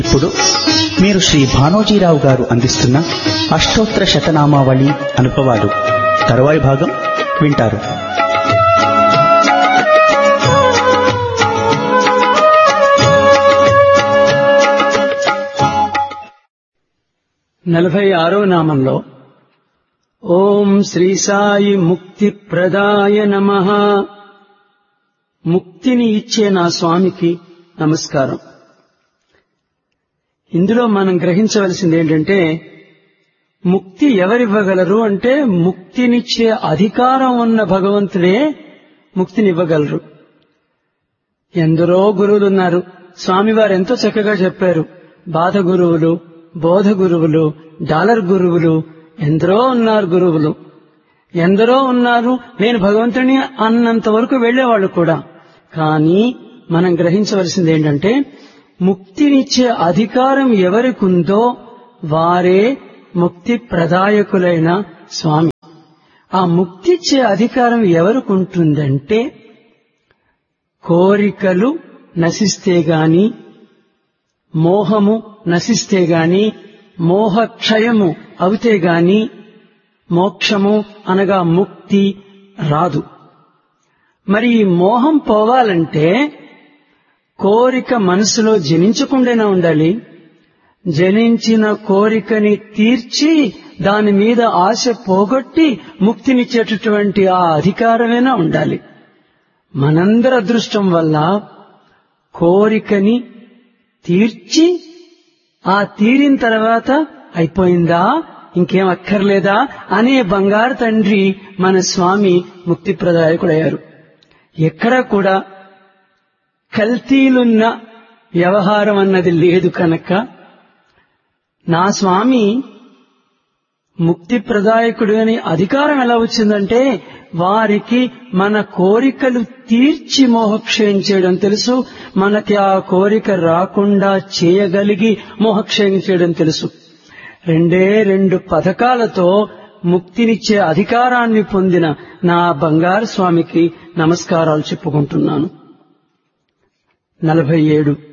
ఇప్పుడు మీరు శ్రీ భానోజీరావు గారు అందిస్తున్న అష్టోత్తర శతనామావళి అనుభవాలు తరువాయి భాగం వింటారు నలభై ఆరో నామంలో ఓం శ్రీ సాయి ముక్తి ప్రదాయ నమ ముక్తిని ఇచ్చే నా స్వామికి నమస్కారం ఇందులో మనం గ్రహించవలసింది ఏంటంటే ముక్తి ఎవరివ్వగలరు అంటే ముక్తినిచ్చే అధికారం ఉన్న భగవంతుడే ముక్తినివ్వగలరు ఎందరో గురువులు ఉన్నారు స్వామివారు ఎంతో చక్కగా చెప్పారు బాధ గురువులు బోధ గురువులు డాలర్ గురువులు ఎందరో ఉన్నారు గురువులు ఎందరో ఉన్నారు నేను భగవంతుని అన్నంత వరకు వెళ్లేవాళ్ళు కూడా కానీ మనం గ్రహించవలసింది ఏంటంటే ముక్తినిచ్చే అధికారం ఎవరికుందో వారే ముక్తి ప్రదాయకులైన స్వామి ఆ ముక్తిచ్చే అధికారం ఎవరికుంటుందంటే కోరికలు నశిస్తే గాని మోహము నశిస్తే గాని మోహక్షయము అవుతే గాని మోక్షము అనగా ముక్తి రాదు మరి ఈ మోహం పోవాలంటే కోరిక మనసులో జనించకుండానే ఉండాలి జనించిన కోరికని తీర్చి దాని మీద ఆశ పోగొట్టి ముక్తినిచ్చేటటువంటి ఆ అధికారమైనా ఉండాలి మనందరి అదృష్టం వల్ల కోరికని తీర్చి ఆ తీరిన తర్వాత అయిపోయిందా ఇంకేం అక్కర్లేదా అనే బంగారు తండ్రి మన స్వామి ముక్తి ప్రదాయకుడయ్యారు ఎక్కడ కూడా కల్తీలున్న వ్యవహారం అన్నది లేదు కనుక నా స్వామి ముక్తి ప్రదాయకుడు అని అధికారం ఎలా వచ్చిందంటే వారికి మన కోరికలు తీర్చి మోహక్షయం చేయడం తెలుసు మనకి ఆ కోరిక రాకుండా చేయగలిగి మోహక్షయం చేయడం తెలుసు రెండే రెండు పథకాలతో ముక్తినిచ్చే అధికారాన్ని పొందిన నా బంగారు స్వామికి నమస్కారాలు చెప్పుకుంటున్నాను నలభై ఏడు